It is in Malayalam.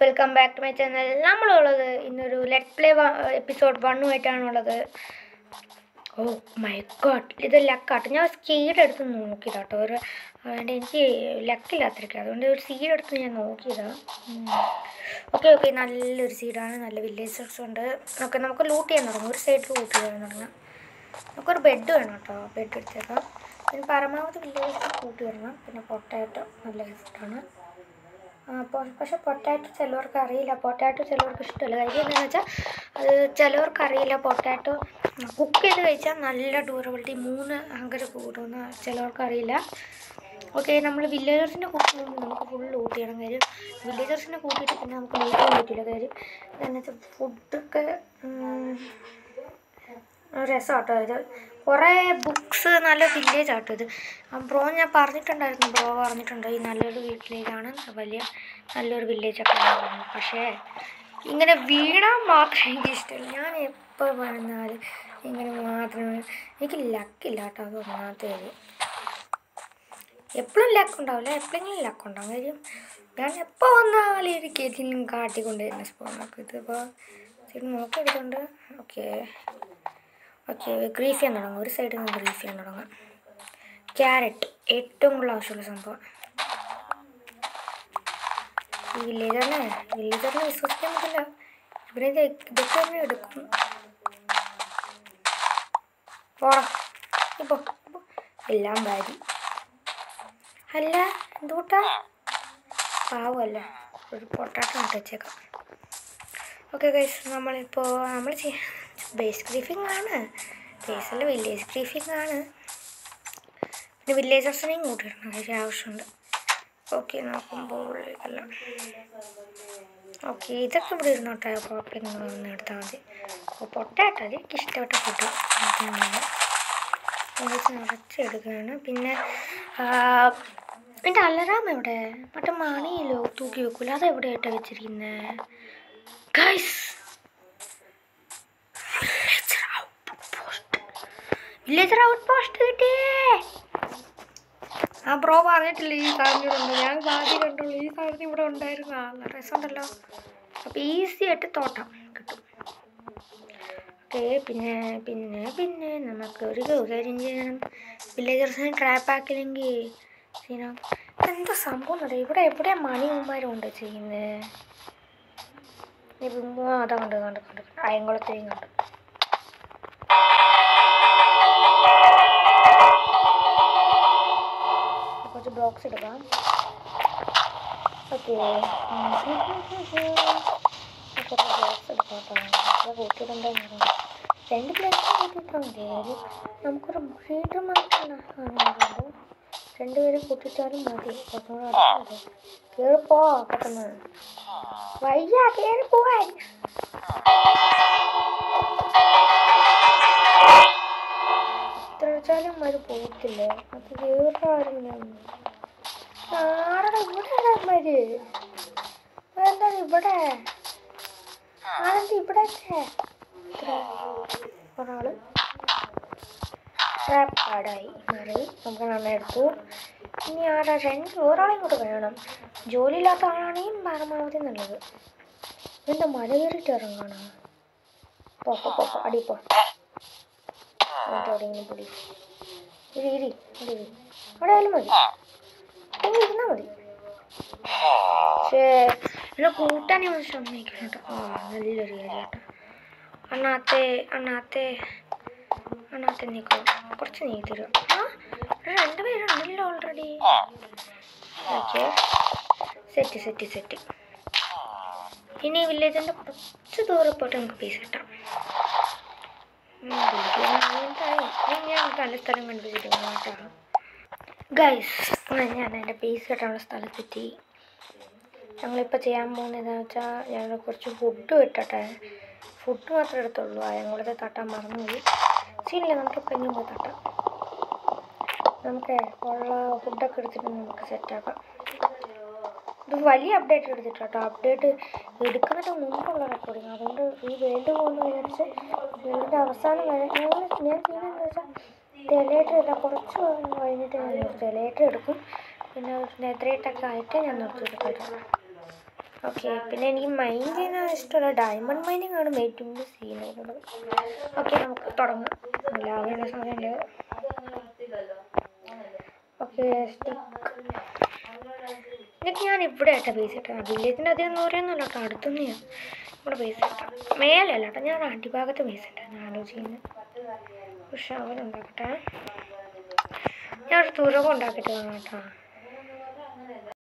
welcome back to my channel നമ്മളുള്ളത് ഇന്നൊരു ലെറ്റ് പ്ലേ എപ്പിസോഡ് വണ്ണുമായിട്ടാണുള്ളത് ഓ മൈ ഗോഡ് ഇത് ലക്കാട്ടോ ഞാൻ സീഡ് എടുത്ത് നോക്കിയതാട്ടോ ഒരു അതുകൊണ്ട് എനിക്ക് ലക്കില്ലാത്തിരിക്കുക അതുകൊണ്ട് ഒരു സീഡ് എടുത്ത് ഞാൻ നോക്കിയതാണ് ഓക്കെ ഓക്കെ നല്ലൊരു സീഡാണ് നല്ല വില്ലേജസ് ഉണ്ട് ഓക്കെ നമുക്ക് ലൂട്ട് ചെയ്യാൻ തുടങ്ങും ഒരു സൈഡിൽ ലൂട്ട് ചെയ്യാൻ തുടങ്ങാം നമുക്കൊരു ബെഡ് വേണം കേട്ടോ ബെഡ് എടുത്തേക്കാം പിന്നെ പരമാവധി വില്ലേജസ് കൂട്ടി വരണം പിന്നെ പൊട്ടാറ്റോ നല്ല ഫുഡാണ് അപ്പോൾ പക്ഷെ പൊട്ടാറ്റോ ചിലവർക്ക് അറിയില്ല പൊട്ടാറ്റോ ചിലവർക്ക് ഇഷ്ടമല്ല കാര്യം എന്താണെന്ന് വെച്ചാൽ അത് ചിലവർക്ക് അറിയില്ല പൊട്ടാറ്റോ കുക്ക് ചെയ്ത് കഴിച്ചാൽ നല്ല ഡ്യൂറബിലിറ്റി മൂന്ന് അങ്ങനെ കൂടുമെന്ന് ചിലവർക്ക് അറിയില്ല ഓക്കെ നമ്മൾ വില്ലേജേഴ്സിനെ കൂട്ടുമ്പോൾ നമുക്ക് ഫുൾ ലൂട്ട് ചെയ്യണം കാര്യം വില്ലേജേഴ്സിനെ കൂട്ടിയിട്ട് പിന്നെ നമുക്ക് ലൂട്ട് ചെയ്യാൻ പറ്റില്ല കാര്യം എന്താണെന്ന് വെച്ചാൽ ഫുഡൊക്കെ രസമാട്ടോ ഇത് കുറേ ബുക്സ് നല്ല വില്ലേജ് ആട്ടോ ഇത് ബ്രോ ഞാൻ പറഞ്ഞിട്ടുണ്ടായിരുന്നു ബ്രോ പറഞ്ഞിട്ടുണ്ട് ഈ നല്ലൊരു വില്ലേജാണ് വലിയ നല്ലൊരു വില്ലേജൊക്കെ പറഞ്ഞു പക്ഷേ ഇങ്ങനെ വീണാൽ മാത്രമേ എനിക്ക് ഇഷ്ടമില്ല ഞാൻ എപ്പോൾ വന്നാലും ഇങ്ങനെ മാത്രമേ എനിക്ക് ലക്കില്ല കേട്ടോ അത് ഒന്നാമത്തെ കാര്യം എപ്പോഴും ലക്ക് ഉണ്ടാവില്ല എപ്പോഴെങ്കിലും ലക്ക് ഉണ്ടാവും കാര്യം ഞാൻ എപ്പോൾ വന്നാലും എനിക്ക് ഇതിനും കാട്ടിക്കൊണ്ടിരുന്ന സ്പോണൊക്കെ ഇതിപ്പോൾ ഇത് നോക്കിയെടുത്തുകൊണ്ട് ഓക്കെ ഓക്കെ ഗ്രീഫ് ചെയ്യാൻ തുടങ്ങും ഒരു സൈഡിൽ നിന്ന് ഗ്രീഫ് ചെയ്യാൻ തുടങ്ങാം ക്യാരറ്റ് ഏറ്റവും കൂടുതൽ ആവശ്യമുള്ള സംഭവം ഈ വില്ലേജറിനെ വില്ലേജറിനെ വിശ്വസിക്കാൻ പറ്റില്ല ഇവിടെ ഇത് ഇതൊക്കെ തന്നെ എടുക്കും പോടാ ഇപ്പോൾ എല്ലാം വാരി അല്ല എന്തുകൊണ്ടാ പാവമല്ല ഒരു പൊട്ടാട്ടം ഇട്ട് വെച്ചേക്കാം ഓക്കെ ഗൈസ് നമ്മളിപ്പോൾ നമ്മൾ ബേസ് ഗ്രീഫിംഗ് ആണ് ബേസിൽ വില്ലേജ് ഗ്രീഫിംഗ് ആണ് പിന്നെ വില്ലേജേഴ്സിനെയും കൂട്ടിയിടണം അതിൻ്റെ ആവശ്യമുണ്ട് ഓക്കെ നോക്കുമ്പോൾ ഓക്കെ ഇതൊക്കെ ഇവിടെ ഇരുന്നോട്ടെ കുഴപ്പമില്ല ഒന്ന് എടുത്താൽ മതി അപ്പോൾ പൊട്ടാട്ടോ അത് എനിക്ക് ഇഷ്ടപ്പെട്ട ഫുഡ് കുറച്ച് നിറച്ചെടുക്കുകയാണ് പിന്നെ എൻ്റെ അലറാം എവിടെ മറ്റേ മണിയിലോ തൂക്കി വെക്കൂല അതെവിടെയായിട്ടാണ് വെച്ചിരിക്കുന്നത് ഗൈസ് വില്ലേജർ ഔട്ട് പോസ്റ്റ് കിട്ടിയേ ആ ബ്രോ പറഞ്ഞിട്ടില്ല ഈ സാധനം ഇവിടെ ഉണ്ട് ഞാൻ ആദ്യം കണ്ടുള്ളൂ ഈ സാധനം ഇവിടെ ഉണ്ടായിരുന്നു ആ നല്ല രസമുണ്ടല്ലോ അപ്പോൾ ഈസി ആയിട്ട് തോട്ടം കിട്ടും ഓക്കെ പിന്നെ പിന്നെ പിന്നെ നമുക്ക് ഒരു കാര്യം ചെയ്യണം വില്ലേജേഴ്സിനെ ട്രാപ്പ് ആക്കില്ലെങ്കിൽ ചെയ്യണം എന്താ സംഭവം എന്നറിയാം ഇവിടെ എവിടെ മണികുമാരുണ്ട് ചെയ്യുന്നത് അതാ കണ്ട് കണ്ട് കണ്ട് അയങ്കുളത്തെയും കണ്ട് കുറച്ച് ബ്ലോക്സ് എടുക്കാം ഓക്കെ കുറച്ച് ബ്ലോക്സ് എടുക്കാം കേട്ടോ കൂട്ടിയിട്ടുണ്ടെന്ന് രണ്ട് പ്ലേറ്റ് കൂട്ടിയിട്ടാൽ മതി അതായത് നമുക്കൊരു ബ്രീഡർ മാത്രമല്ല രണ്ടുപേരും കൂട്ടിച്ചാലും മതി കുറച്ചും കൂടെ അടുത്ത് മതി കയറിപ്പോ പെട്ടെന്ന് വയ്യ കയറി പോവാൻ എത്ര വെച്ചാലും അത് പോകത്തില്ലേ അത് വേറെ ആരും ആരുടെ ഇവിടെ മര് എന്താണ് ഇവിടെ ആണെന്ത് ഇവിടെ ഒരാള് ട്രാപ്പ് കാർഡായി മാറി നമുക്ക് നന്നായി എടുത്തു ഇനി ആരാ രണ്ട് ഒരാളെയും കൂടെ വേണം ജോലിയില്ലാത്ത ആളാണെങ്കിൽ പരമാവധി നല്ലത് എന്താ മല കയറിയിട്ട് ഇറങ്ങണോ പോ പോ പോ അടി പോ എന്നിട്ട് എവിടെയെങ്കിലും പൊടി ഇരി ഇരി അവിടെ ഇരി അവിടെ ആയാലും മതി എങ്ങനെ ഇരുന്നാൽ മതി പക്ഷേ ഇവിടെ കൂട്ടാൻ ഞാൻ സമ്മതിക്കണം കേട്ടോ ആ നല്ലൊരു കാര്യം കേട്ടോ അണ്ണാത്തെ അണ്ണാത്തെ അണ്ണാത്തെ നീക്കോ കുറച്ച് നീ തരും ആ ഇവിടെ രണ്ട് പേരുണ്ടല്ലോ already okay set set set ഇനി വില്ലേജിൻ്റെ കുറച്ച് ദൂരെ പോയിട്ട് നമുക്ക് പീസ് കിട്ടാം ഞാൻ നല്ല സ്ഥലം കണ്ടുപിടിച്ചിരിക്കുന്നു കേട്ടോ ഗൈസ് ഞാൻ എൻ്റെ പീസ് കിട്ടാനുള്ള സ്ഥലത്തെത്തി ഞങ്ങളിപ്പോൾ ചെയ്യാൻ പോകുന്നത് എന്താണെന്ന് വെച്ചാൽ ഞങ്ങൾ കുറച്ച് ഫുഡ് കിട്ടട്ടെ ഫുഡ് മാത്രമേ എടുത്തുള്ളൂ അയങ്കുളത്തെ തട്ടാൻ മറന്നുപോയി ശരിയില്ല നമുക്കിപ്പോൾ ഇനിയും പോയി തട്ടാം നമുക്ക് ഉള്ള ഫുഡൊക്കെ എടുത്തിട്ട് നമുക്ക് സെറ്റാക്കാം ഇത് വലിയ അപ്ഡേറ്റ് എടുത്തിട്ട് കേട്ടോ അപ്ഡേറ്റ് എടുക്കുന്നതിന് മുമ്പുള്ള റെക്കോർഡിങ് അതുകൊണ്ട് ഈ വേൾഡ് പോകുന്ന വിചാരിച്ച് വേൾഡിൻ്റെ അവസാനം വരെ ഞങ്ങൾ ഞാൻ ചെയ്യുന്നതെന്ന് വെച്ചാൽ ടെലേറ്റർ ഇല്ല കുറച്ച് കഴിഞ്ഞിട്ട് ഞാൻ നിർത്തും ടെലേറ്റർ എടുക്കും പിന്നെ നെത്രേറ്റൊക്കെ ആയിട്ട് ഞാൻ നിർത്തിയിട്ട് തരും ഓക്കെ പിന്നെ എനിക്ക് മൈൻ ചെയ്യാൻ ഇഷ്ടമല്ല ഡയമണ്ട് മൈനിങ് ആണ് ഏറ്റവും സീനുള്ളത് ഓക്കെ നമുക്ക് തുടങ്ങാം ലാഭമുള്ള സമയമുണ്ട് ഓക്കെ എന്നിട്ട് ഞാൻ ഇവിടെ ആയിട്ടാ ബേസ് ഇട്ടാ വില്ലേജിൻ്റെ അധികം ദൂരമൊന്നുമല്ല കേട്ടോ അടുത്തൊന്നും ഞാൻ ഇവിടെ ബേസ് ഇട്ടാ മേലല്ല കേട്ടോ ഞാൻ അടിഭാഗത്ത് ബേസ് ഇട്ടാണ് ആലോചിക്കുന്നത് പക്ഷെ അവനുണ്ടാക്കട്ടെ ഞാൻ ഒരു തുറവ് ഉണ്ടാക്കിയിട്ട് വേണം കേട്ടോ